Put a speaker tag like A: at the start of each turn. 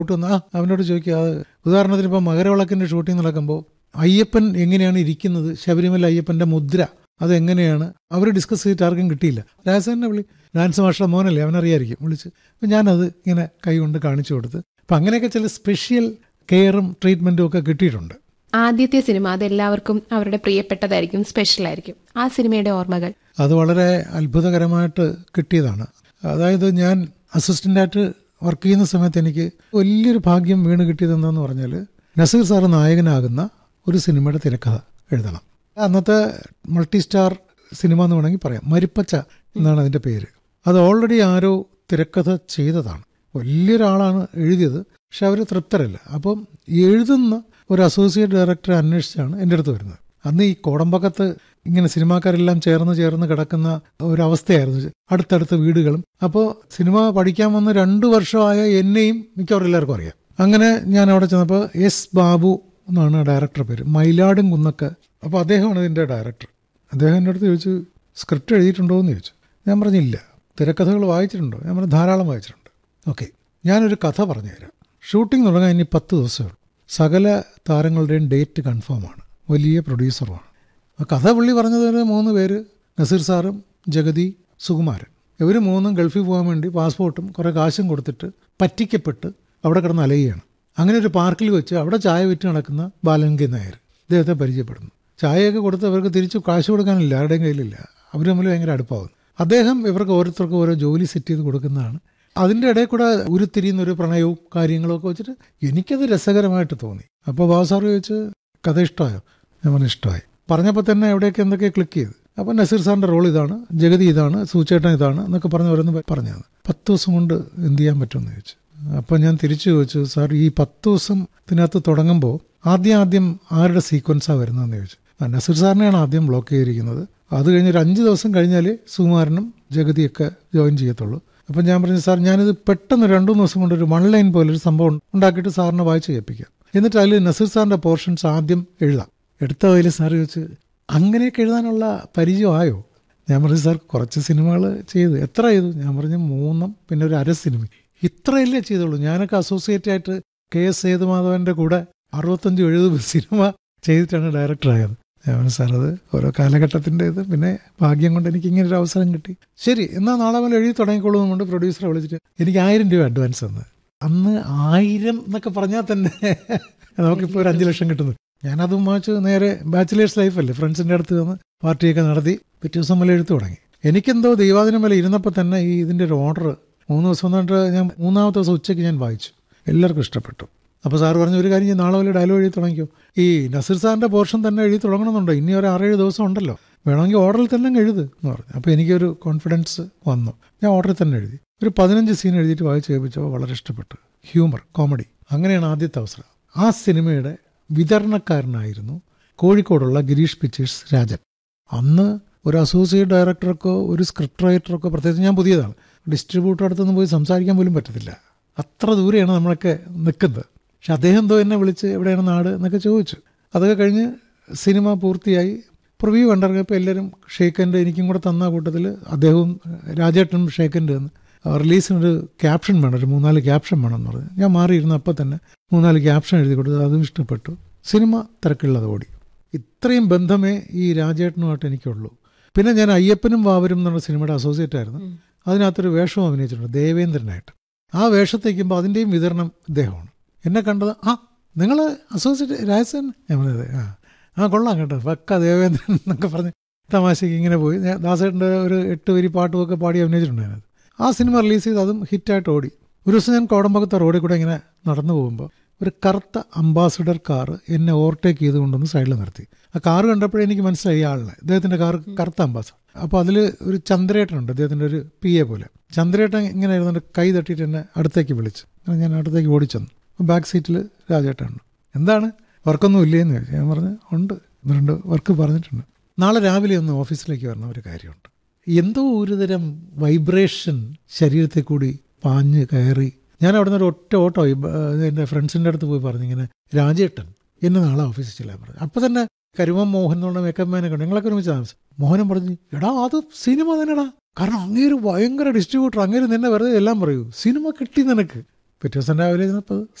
A: കൂട്ടുന്ന ആ അവനോട് ചോദിക്കുക അത് ഉദാഹരണത്തിന് ഇപ്പോൾ മകരവിളക്കിൻ്റെ ഷൂട്ടിംഗ് നടക്കുമ്പോൾ അയ്യപ്പൻ എങ്ങനെയാണ് ഇരിക്കുന്നത് ശബരിമല അയ്യപ്പൻ്റെ മുദ്ര അതെങ്ങനെയാണ് അവർ ഡിസ്കസ് ചെയ്തിട്ട് ആർക്കും കിട്ടിയില്ല രാജസേനെ വിളി ഡാൻസ് മാഷ്ടർ മോനല്ലേ അവനറിയായിരിക്കും വിളിച്ച് അപ്പം ഞാനത് ഇങ്ങനെ കൈ കൊണ്ട് കാണിച്ചു കൊടുത്ത് അപ്പം അങ്ങനെയൊക്കെ ചില സ്പെഷ്യൽ കെയറും ട്രീറ്റ്മെൻറ്റും ഒക്കെ കിട്ടിയിട്ടുണ്ട്
B: ആദ്യത്തെ സിനിമ അത് എല്ലാവർക്കും അവരുടെ പ്രിയപ്പെട്ടതായിരിക്കും സ്പെഷ്യൽ ആയിരിക്കും ആ സിനിമയുടെ ഓർമ്മകൾ
A: അത് വളരെ അത്ഭുതകരമായിട്ട് കിട്ടിയതാണ് അതായത് ഞാൻ അസിസ്റ്റൻ്റായിട്ട് വർക്ക് ചെയ്യുന്ന സമയത്ത് എനിക്ക് വലിയൊരു ഭാഗ്യം വീണ് കിട്ടിയത് എന്താന്ന് പറഞ്ഞാൽ നസീർ സാറ് നായകനാകുന്ന ഒരു സിനിമയുടെ തിരക്കഥ എഴുതണം അന്നത്തെ മൾട്ടി സ്റ്റാർ സിനിമ എന്ന് വേണമെങ്കിൽ പറയാം മരിപ്പച്ച എന്നാണ് അതിൻ്റെ പേര് അത് ഓൾറെഡി ആരോ തിരക്കഥ ചെയ്തതാണ് വലിയൊരാളാണ് എഴുതിയത് പക്ഷെ അവർ തൃപ്തരല്ല അപ്പം എഴുതുന്ന ഒരു അസോസിയേറ്റ് ഡയറക്ടറെ അന്വേഷിച്ചാണ് എൻ്റെ അടുത്ത് വരുന്നത് അന്ന് ഈ കോടമ്പക്കത്ത് ഇങ്ങനെ സിനിമാക്കാരെല്ലാം ചേർന്ന് ചേർന്ന് കിടക്കുന്ന ഒരവസ്ഥയായിരുന്നു അടുത്തടുത്ത വീടുകളും അപ്പോൾ സിനിമ പഠിക്കാൻ വന്ന് രണ്ടു വർഷമായ എന്നെയും മിക്കവാറും എല്ലാവർക്കും അറിയാം അങ്ങനെ ഞാൻ അവിടെ ചെന്നപ്പോൾ എസ് ബാബു എന്നാണ് ഡയറക്ടർ പേര് മയിലാടും കുന്നൊക്കെ അപ്പോൾ അദ്ദേഹമാണ് ഇതിൻ്റെ ഡയറക്ടർ അദ്ദേഹം എൻ്റെ അടുത്ത് ചോദിച്ചു സ്ക്രിപ്റ്റ് എഴുതിയിട്ടുണ്ടോ എന്ന് ചോദിച്ചു ഞാൻ പറഞ്ഞില്ല തിരക്കഥകൾ വായിച്ചിട്ടുണ്ടോ ഞാൻ പറഞ്ഞു ധാരാളം വായിച്ചിട്ടുണ്ട് ഓക്കെ ഞാനൊരു കഥ പറഞ്ഞുതരാം ഷൂട്ടിംഗ് തുടങ്ങാൻ ഇനി പത്ത് ദിവസമേ ഉള്ളൂ സകല താരങ്ങളുടെയും ഡേറ്റ് കൺഫേമാണ് വലിയ പ്രൊഡ്യൂസറുമാണ് ആ കഥ പുള്ളി പറഞ്ഞത് ഒരു മൂന്ന് പേര് നസീർ സാറും ജഗതി സുകുമാരൻ ഇവർ മൂന്നും ഗൾഫിൽ പോകാൻ വേണ്ടി പാസ്പോർട്ടും കുറേ കാശും കൊടുത്തിട്ട് പറ്റിക്കപ്പെട്ട് അവിടെ കിടന്ന് അലയുകയാണ് അങ്ങനെ ഒരു പാർക്കിൽ വെച്ച് അവിടെ ചായ വിറ്റ് നടക്കുന്ന ബാലൻകി നായർ ഇദ്ദേഹത്തെ പരിചയപ്പെടുന്നു ചായയൊക്കെ കൊടുത്ത് അവർക്ക് തിരിച്ചു കാശ് കൊടുക്കാനില്ല ആരുടെയും കയ്യിലില്ല അവർ തമ്മിൽ ഭയങ്കര അടുപ്പാകുന്നു അദ്ദേഹം ഇവർക്ക് ഓരോരുത്തർക്കും ഓരോ ജോലി സെറ്റ് ചെയ്ത് കൊടുക്കുന്നതാണ് അതിൻ്റെ ഇടയിൽ കൂടെ ഉരുത്തിരിയുന്ന ഒരു പ്രണയവും കാര്യങ്ങളും ഒക്കെ വെച്ചിട്ട് എനിക്കത് രസകരമായിട്ട് തോന്നി അപ്പോൾ ബാബു സാറ് ചോദിച്ച് കഥ ഇഷ്ടമായോ ഞാൻ പറഞ്ഞു ഇഷ്ടമായി പറഞ്ഞപ്പോൾ തന്നെ എവിടെയൊക്കെ എന്തൊക്കെ ക്ലിക്ക് ചെയ്ത് അപ്പോൾ നസീർ സാറിൻ്റെ റോൾ ഇതാണ് ജഗതി ഇതാണ് സൂചേട്ടൻ ഇതാണ് എന്നൊക്കെ പറഞ്ഞ് ഓരോന്ന് പറഞ്ഞത് പത്ത് ദിവസം കൊണ്ട് എന്ത് ചെയ്യാൻ പറ്റുമെന്ന് ചോദിച്ചു അപ്പോൾ ഞാൻ തിരിച്ചു ചോദിച്ചു സാർ ഈ പത്ത് ദിവസം ഇതിനകത്ത് തുടങ്ങുമ്പോൾ ആദ്യം ആദ്യം ആരുടെ സീക്വൻസാണ് വരുന്നതെന്ന് ചോദിച്ചു ആ, നസീർ സാറിനെയാണ് ആദ്യം ബ്ലോക്ക് ചെയ്തിരിക്കുന്നത് അത് കഴിഞ്ഞ് ഒരു അഞ്ച് ദിവസം കഴിഞ്ഞാൽ സുകുമാരനും ജഗതിയൊക്കെ ജോയിൻ ചെയ്യത്തുള്ളൂ അപ്പം ഞാൻ പറഞ്ഞു സാർ ഞാനിത് പെട്ടെന്ന് രണ്ടു മൂന്ന് ദിവസം കൊണ്ട് ഒരു വൺ ലൈൻ പോലെ ഒരു സംഭവം ഉണ്ടാക്കിയിട്ട് സാറിനെ വായിച്ച് കേൾപ്പിക്കാം എന്നിട്ട് അതിൽ നസീർ സാറിൻ്റെ പോർഷൻസ് ആദ്യം എഴുതാം എടുത്ത വയൽ സാർ ചോദിച്ച് അങ്ങനെയൊക്കെ എഴുതാനുള്ള പരിചയമായോ ഞാൻ പറഞ്ഞു സാർ കുറച്ച് സിനിമകൾ ചെയ്തു എത്ര ചെയ്തു ഞാൻ പറഞ്ഞു മൂന്നും പിന്നെ ഒരു അര സിനിമ ഇത്രയല്ലേ ചെയ്തുള്ളൂ ഞാനൊക്കെ അസോസിയേറ്റ് ആയിട്ട് കെ എസ് സേതുമാധവൻ്റെ കൂടെ അറുപത്തഞ്ച് എഴുപത് സിനിമ ചെയ്തിട്ടാണ് ഡയറക്ടറായത് ഞാൻ പറഞ്ഞു സാർ അത് ഓരോ കാലഘട്ടത്തിൻ്റെ ഇത് പിന്നെ ഭാഗ്യം കൊണ്ട് എനിക്ക് ഇങ്ങനെ ഒരു അവസരം കിട്ടി ശരി എന്നാൽ നാളെ മുതൽ എഴുതി തുടങ്ങിക്കോളൂ എന്നുകൊണ്ട് പ്രൊഡ്യൂസറെ വിളിച്ചിട്ട് എനിക്ക് ആയിരം രൂപ അഡ്വാൻസ് തന്നത് അന്ന് ആയിരം എന്നൊക്കെ പറഞ്ഞാൽ തന്നെ നമുക്കിപ്പോൾ ഒരു അഞ്ച് ലക്ഷം കിട്ടുന്നു ഞാനതും വാങ്ങിച്ച് നേരെ ബാച്ചിലേഴ്സ് ലൈഫല്ലേ ഫ്രണ്ട്സിൻ്റെ അടുത്ത് വന്ന് പാർട്ടിയൊക്കെ നടത്തി പിറ്റേ ദിവസം മുതൽ എഴുത്ത് തുടങ്ങി എനിക്കെന്തോ ദൈവാദിനം വരെ ഇരുന്നപ്പോൾ തന്നെ ഈ ഇതിൻ്റെ ഒരു ഓർഡർ മൂന്ന് ദിവസം എന്നിട്ട് ഞാൻ മൂന്നാമത്തെ ദിവസം ഉച്ചയ്ക്ക് ഞാൻ വായിച്ചു എല്ലാവർക്കും ഇഷ്ടപ്പെട്ടു അപ്പോൾ സാർ പറഞ്ഞു ഒരു കാര്യം ഞാൻ നാളെ മുതൽ ഡയലോഗ് എഴുതി തുടങ്ങിക്കോ ഈ നസീർ സാറിൻ്റെ പോർഷൻ തന്നെ എഴുതി തുടങ്ങണമെന്നുണ്ടോ ഇനി ഒരു ആറേഴ് ദിവസം ഉണ്ടല്ലോ വേണമെങ്കിൽ ഓർഡറിൽ തന്നെ അങ്ങ് എഴുത് എന്ന് പറഞ്ഞു അപ്പോൾ എനിക്കൊരു കോൺഫിഡൻസ് വന്നു ഞാൻ ഓർഡറിൽ തന്നെ എഴുതി ഒരു പതിനഞ്ച് സീൻ എഴുതിയിട്ട് വായിച്ച് കേൾപ്പിച്ചപ്പോൾ വളരെ ഇഷ്ടപ്പെട്ടു ഹ്യൂമർ കോമഡി അങ്ങനെയാണ് ആദ്യത്തെ അവസരം ആ സിനിമയുടെ വിതരണക്കാരനായിരുന്നു കോഴിക്കോടുള്ള ഗിരീഷ് പിക്ചേഴ്സ് രാജൻ അന്ന് ഒരു അസോസിയേറ്റ് ഡയറക്ടർക്കോ ഒരു സ്ക്രിപ്റ്റ് റൈറ്റർക്കോ പ്രത്യേകിച്ച് ഞാൻ പുതിയതാണ് ഡിസ്ട്രിബ്യൂട്ടർ അടുത്തൊന്നും പോയി സംസാരിക്കാൻ പോലും പറ്റത്തില്ല അത്ര ദൂരെയാണ് നമ്മളൊക്കെ നിൽക്കുന്നത് പക്ഷെ അദ്ദേഹം എന്തോ എന്നെ വിളിച്ച് എവിടെയാണ് നാട് എന്നൊക്കെ ചോദിച്ചു അതൊക്കെ കഴിഞ്ഞ് സിനിമ പൂർത്തിയായി പ്രിവ്യൂ കണ്ടിറങ്ങിയപ്പോൾ എല്ലാവരും ഷേക്കൻ്റെ എനിക്കും കൂടെ തന്ന കൂട്ടത്തിൽ അദ്ദേഹവും രാജേട്ടനും ഷേക്കൻ്റെ എന്ന് റിലീസിനൊരു ക്യാപ്ഷൻ വേണം ഒരു മൂന്നാല് ക്യാപ്ഷൻ വേണം എന്ന് പറഞ്ഞു ഞാൻ മാറിയിരുന്ന അപ്പം തന്നെ മൂന്നാല് ക്യാപ്ഷൻ എഴുതി കൊടുത്തു അതും ഇഷ്ടപ്പെട്ടു സിനിമ തിരക്കുള്ളത് ഓടി ഇത്രയും ബന്ധമേ ഈ രാജേട്ടനുമായിട്ട് എനിക്കുള്ളൂ പിന്നെ ഞാൻ അയ്യപ്പനും വാവരും എന്നുള്ള സിനിമയുടെ അസോസിയേറ്റ് ആയിരുന്നു അതിനകത്തൊരു വേഷവും അഭിനയിച്ചിട്ടുണ്ട് ദേവേന്ദ്രനായിട്ട് ആ വേഷത്തേക്കുമ്പോൾ അതിൻ്റെയും വിതരണം ഇദ്ദേഹമാണ് എന്നെ കണ്ടത് ആ നിങ്ങൾ അസോസിയേറ്റ് രാജസൻ ഞാൻ പറഞ്ഞത് ആ ആ കൊള്ളാം കേട്ടോ പക്ക ദേവേന്ദ്രൻ എന്നൊക്കെ പറഞ്ഞ് തമാശയ്ക്ക് ഇങ്ങനെ പോയി ഞാൻ ദാസേട്ടൻ്റെ ഒരു എട്ട് വരി പാട്ടുമൊക്കെ പാടി അഭിനയിച്ചിട്ടുണ്ട് അതിനകത്ത് ആ സിനിമ റിലീസ് ചെയ്ത് അതും ഹിറ്റായിട്ട് ഓടി ഒരു ദിവസം ഞാൻ കോടമ്പകത്തെ റോഡിൽ കൂടെ ഇങ്ങനെ നടന്നു പോകുമ്പോൾ ഒരു കറുത്ത അംബാസിഡർ കാർ എന്നെ ഓവർടേക്ക് ചെയ്ത് കൊണ്ടുവന്ന് സൈഡിൽ നിർത്തി ആ കാർ കണ്ടപ്പോഴേ എനിക്ക് മനസ്സിലായി ഈ ആളിനെ അദ്ദേഹത്തിൻ്റെ കാർ കറുത്ത അംബാസിഡർ അപ്പോൾ അതിൽ ഒരു ചന്ദ്രേട്ടനുണ്ട് അദ്ദേഹത്തിൻ്റെ ഒരു പി എ പോലെ ചന്ദ്രേട്ടൻ ഇങ്ങനെ ഇരുന്നിട്ട് കൈ തട്ടിയിട്ട് എന്നെ അടുത്തേക്ക് വിളിച്ചു അങ്ങനെ ഞാൻ അടുത്തേക്ക് ഓടിച്ചെന്നു ബാക്ക് സീറ്റിൽ രാജേട്ടനുണ്ട് എന്താണ് വർക്കൊന്നും ഇല്ലേന്ന് ചോദിച്ചു ഞാൻ പറഞ്ഞു ഉണ്ട് ഒന്ന് രണ്ട് വർക്ക് പറഞ്ഞിട്ടുണ്ട് നാളെ രാവിലെ ഒന്ന് ഓഫീസിലേക്ക് വരണ ഒരു കാര്യമുണ്ട് എന്തോ ഒരുതരം വൈബ്രേഷൻ ശരീരത്തിൽ കൂടി പാഞ്ഞ് കയറി ഞാൻ അവിടെ നിന്ന് ഒരു ഒറ്റ ഓട്ടോ എൻ്റെ ഫ്രണ്ട്സിൻ്റെ അടുത്ത് പോയി പറഞ്ഞു ഇങ്ങനെ രാജേട്ടൻ എന്നെ നാളെ ഓഫീസിൽ ചെല്ലാൻ പറഞ്ഞു അപ്പോൾ തന്നെ കരുമം മോഹൻ എന്നുള്ള മേക്കപ്പ് മാനൊക്കെ ഉണ്ട് ഞങ്ങളൊക്കെ ഒരുമിച്ച് താമസം മോഹനം പറഞ്ഞു എടാ അത് സിനിമ തന്നെടാ കാരണം അങ്ങേര് ഭയങ്കര ഡിസ്ട്രിബ്യൂട്ടർ അങ്ങേര് നിന്നെ വെറുതെ എല്ലാം പറയൂ സിനിമ കിട്ടി നിനക്ക് പിറ്റേ ദിവസം രാവിലെ ഇരുന്നപ്പോൾ